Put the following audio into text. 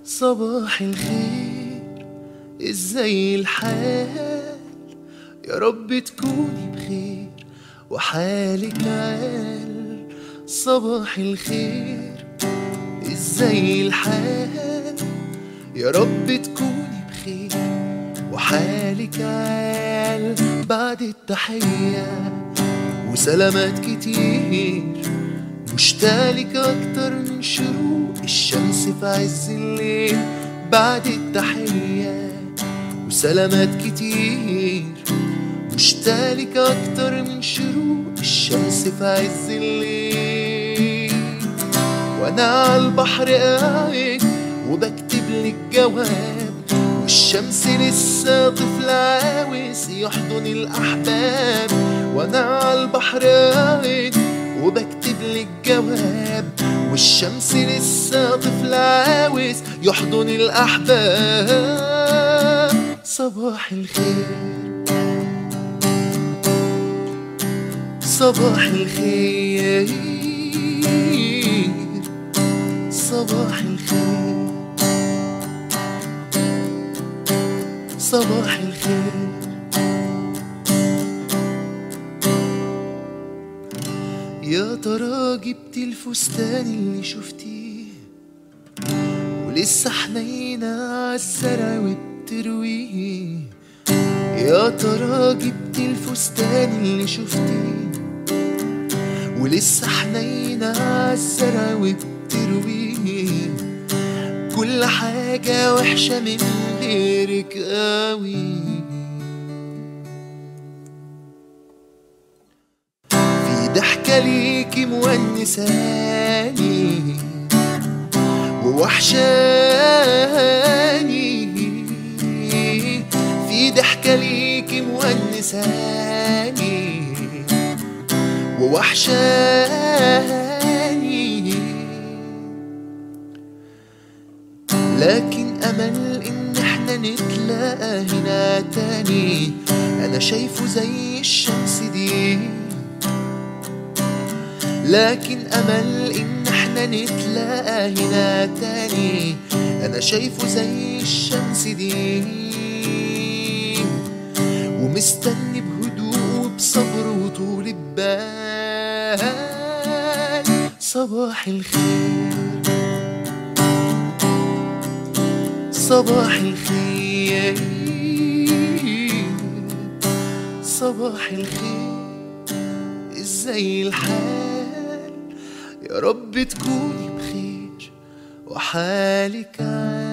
صباح الخير ازاي الحال يا رب تكوني بخير وحالك عال صباح الخير ازاي الحال يا رب تكوني بخير وحالك عال بعد التحية وسلامات كتير مشتاقلك أكتر من شروق الشمس في عز الليل بعد التحية وسلامات كتير مشتاقلك أكتر من شروق الشمس في عز الليل وأنا على البحر قاعد وبكتب لك جواب والشمس لسه طفل عاوز يحضن الأحباب وأنا على البحر قاعد وبكتب لك جواب والشمس لسه طفل عاوز يحضن الأحباب صباح الخير صباح الخير صباح الخير صباح الخير يا ترى جبت الفستان اللي شفتيه ولسه حنينة عالزرع وبترويه يا ترى جبت الفستان اللي شفتيه ولسه حنينة عالزرع وبترويه كل حاجة وحشة من غيرك قوي في ضحكة ليكي مونساني ووحشاني في ضحكة ليكي مونساني ووحشاني لكن أمل إن احنا نتلاقى هنا تاني أنا شايفه زي الشمس دي لكن أمل إن احنا نتلاقى هنا تاني أنا شايفه زي الشمس دي ومستني بهدوء وبصبر وطول بال صباح الخير صباح الخير صباح الخير ازاي الحال يا رب تكوني بخير وحالك عال